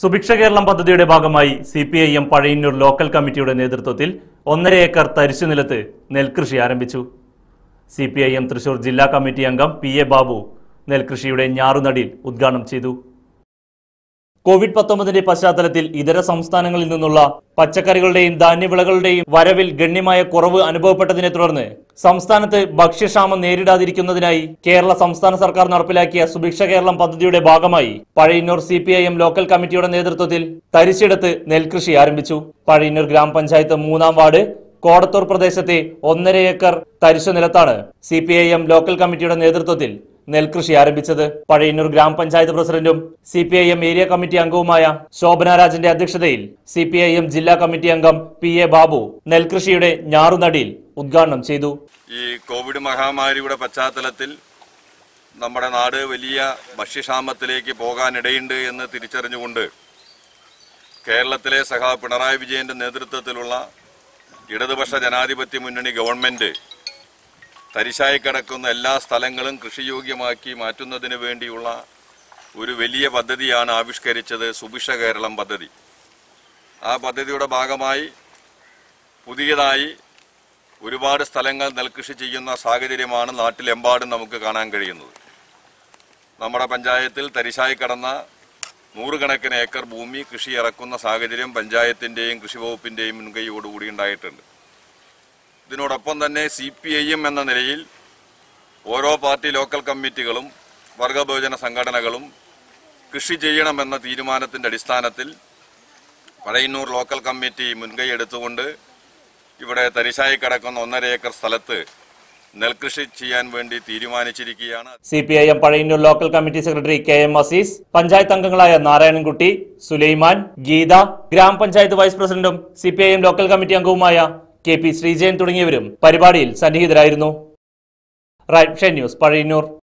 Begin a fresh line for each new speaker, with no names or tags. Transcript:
സുഭിക്ഷ കേരളം പദ്ധതിയുടെ ഭാഗമായി C P I M Pazhayannur local കമ്മിറ്റിയുടെ നേതൃത്വത്തിൽ ഒന്നര ഏക്കർ തരിശു നിലത്ത് നെൽകൃഷി ആരംഭിച്ചു C P I M Thrissur ജില്ലാ കമ്മിറ്റി അംഗം പി എ ബാബു നെൽകൃഷിയുടെ ഞാറുനടിയിൽ ഉദ്ഘാടനം ചെയ്തു കോവിഡ് പത്തൊമ്പതിന്റെ പശ്ചാത്തലത്തിൽ ഇതര സംസ്ഥാനങ്ങളിൽ നിന്നുള്ള പച്ചക്കറികളുടെയും ധാന്യവിളകളുടെയും വരവിൽ ഗണ്യമായ കുറവ് അനുഭവപ്പെട്ടതിനെ തുടർന്ന് സംസ്ഥാനത്ത് ഭക്ഷ്യക്ഷാമം നേരിടാതിരിക്കുന്നതിനായി കേരള സംസ്ഥാന സർക്കാർ നടപ്പിലാക്കിയ സുഭിക്ഷ കേരളം പദ്ധതിയുടെ ഭാഗമായി Pazhayannur C P I M local കമ്മിറ്റിയുടെ നേതൃത്വത്തിൽ തരിശിടത്ത് നെൽകൃഷി ആരംഭിച്ചു പഴയന്നൂർ ഗ്രാമപഞ്ചായത്ത് മൂന്നാം വാർഡ് കോടത്തൂർ പ്രദേശത്തെ ഒന്നര ഏക്കർ തരിശു നിലത്താണ് C P I M local കമ്മിറ്റിയുടെ നേതൃത്വത്തിൽ നെൽകൃഷി ആരംഭിച്ചത് പഴയന്നൂർ ഗ്രാമപഞ്ചായത്ത് പ്രസിഡന്റും C P I M area committee അംഗവുമായ ശോഭന രാജന്റെ അധ്യക്ഷതയിൽ സി പി ഐ എം ജില്ലാ കമ്മിറ്റി അംഗം പി എ ബാബു നെൽകൃഷിയുടെ ഞാറുനടിയിൽ ഉദ്ഘാടനം ചെയ്തു
ഈ കോവിഡ് മഹാമാരിയുടെ പശ്ചാത്തലത്തിൽ നമ്മുടെ നാട് വലിയ ഭക്ഷ്യക്ഷാമത്തിലേക്ക് പോകാനിടയുണ്ട് എന്ന് തിരിച്ചറിഞ്ഞുകൊണ്ട് കേരളത്തിലെ സഖാ പിണറായി വിജയന്റെ നേതൃത്വത്തിലുള്ള ഇടതുപക്ഷ ജനാധിപത്യ മുന്നണി ഗവൺമെന്റ് തരിശായി കിടക്കുന്ന എല്ലാ സ്ഥലങ്ങളും കൃഷിയോഗ്യമാക്കി മാറ്റുന്നതിന് വേണ്ടിയുള്ള ഒരു വലിയ പദ്ധതിയാണ് ആവിഷ്കരിച്ചത് സുഭിക്ഷ കേരളം പദ്ധതി ആ പദ്ധതിയുടെ ഭാഗമായി പുതിയതായി ഒരുപാട് സ്ഥലങ്ങൾ നെൽകൃഷി ചെയ്യുന്ന സാഹചര്യമാണ് നാട്ടിലെമ്പാടും നമുക്ക് കാണാൻ കഴിയുന്നത് നമ്മുടെ പഞ്ചായത്തിൽ തരിശായി കടന്ന നൂറുകണക്കിന് ഏക്കർ ഭൂമി കൃഷി ഇറക്കുന്ന സാഹചര്യം പഞ്ചായത്തിൻ്റെയും കൃഷി വകുപ്പിൻ്റെയും മുൻകൈയോടുകൂടി ഉണ്ടായിട്ടുണ്ട് ഇതിനോടൊപ്പം തന്നെ സി പി ഐ എം എന്ന നിലയിൽ ഓരോ പാർട്ടി ലോക്കൽ കമ്മിറ്റികളും വർഗബഹുജന സംഘടനകളും കൃഷി ചെയ്യണമെന്ന തീരുമാനത്തിൻ്റെ അടിസ്ഥാനത്തിൽ പഴയന്നൂർ ലോക്കൽ കമ്മിറ്റി മുൻകൈ എടുത്തുകൊണ്ട് ഇവിടെ തരിശായി കിടക്കുന്ന ഒന്നര ഏക്കർ സ്ഥലത്ത് നെൽകൃഷി ചെയ്യാൻ വേണ്ടി തീരുമാനിച്ചിരിക്കുകയാണ്
C P I M Pazhayannur local committee secretary K M Azeez panchayat അംഗങ്ങളായ നാരായണൻകുട്ടി സുലൈമാൻ ഗീത ഗ്രാമപഞ്ചായത്ത് വൈസ് പ്രസിഡന്റും C P I M local committee അംഗവുമായ കെ പി ശ്രീജയൻ തുടങ്ങിയവരും പരിപാടിയിൽ സന്നിഹിതരായിരുന്നു റൈറ്റ് ന്യൂസ് പഴയന്നൂർ